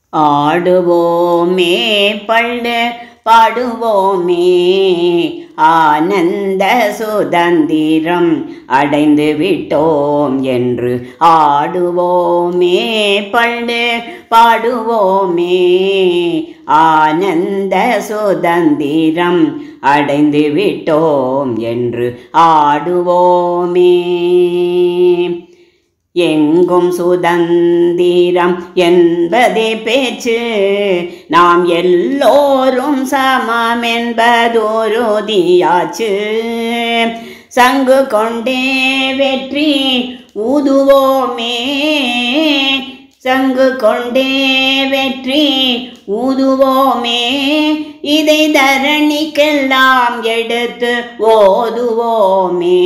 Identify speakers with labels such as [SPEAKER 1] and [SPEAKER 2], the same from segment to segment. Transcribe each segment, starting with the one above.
[SPEAKER 1] ஆடுவோமே பள்ளு பாடுவோமே ஆனந்த சுதந்திரம் அடைந்து விட்டோம் என்று ஆடுவோமே பள்ளு பாடுவோமே ஆனந்த சுதந்திரம் அடைந்து விட்டோம் என்று ஆடுவோமே எங்கும் சுதந்திரம் என்பதே பேச்சு நாம் எல்லோரும் சமம் என்பதோருதியாச்சு சங்கு கொண்டே வெற்றி ஊதுவோமே சங்கு கொண்டே வெற்றி ஊதுவோமே இதை தரணிக்கெல்லாம் எடுத்து ஓதுவோமே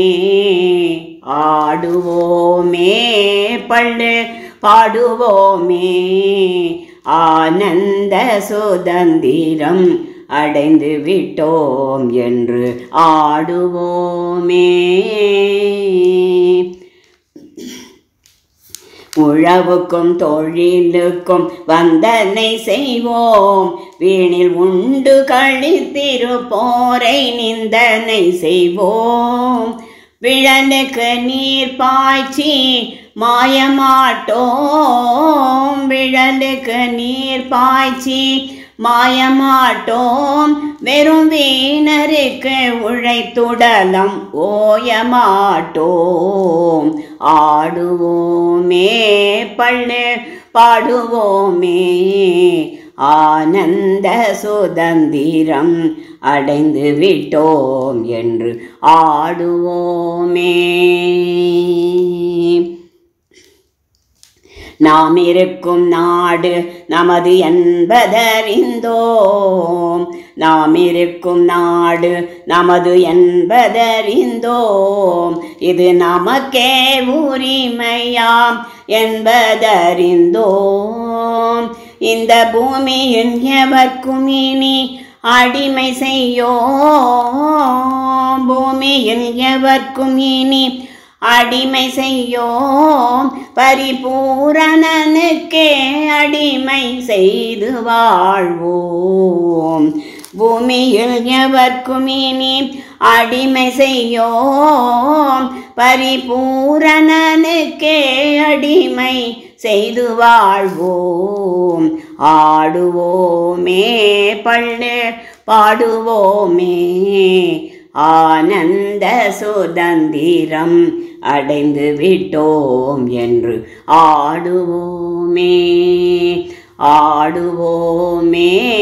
[SPEAKER 1] ஆடுவோமே பள்ளு பாடுவோமே ஆனந்த சுதந்திரம் அடைந்து விட்டோம் என்று ஆடுவோமே உழவுக்கும் தொழிலுக்கும் வந்தனை செய்வோம் வீணில் உண்டு கழித்திருப்போரை நிந்தனை செய்வோம் விழனுக்கு நீர் பாய்ச்சி மாயமாட்டோம் விழலுக்கு நீர் பாய்ச்சி மாயமாட்டோம் வெறும் வீணருக்கு உழைத்துடலம் ஓயமாட்டோம் ஆடுவோமே பள்ளு பாடுவோமே ஆனந்த சுதந்திரம் அடைந்து விட்டோம் என்று ஆடுவோமே நாம் இருக்கும் நாடு நமது என்பதறிந்தோம் நாம் இருக்கும் நாடு நமது என்பதறிந்தோம் இது நமக்கே உரிமையாம் என்பதறிந்தோம் இந்த பூமியின் எவர்க்கும் இனி அடிமை செய்யோம் பூமியில் எவர்க்கும் இனி அடிமை செய்யோம் பரிபூரணனுக்கே அடிமை செய்து வாழ்வோம் பூமியில் எவர்க்கும் இனி அடிமை செய்யோம் பரிபூரணனுக்கே அடிமை செய்து வாழ்வோம் ஆடுவோமே பள்ளு பாடுவோமே ஆனந்த சுதந்திரம் அடைந்து விட்டோம் என்று ஆடுவோமே ஆடுவோமே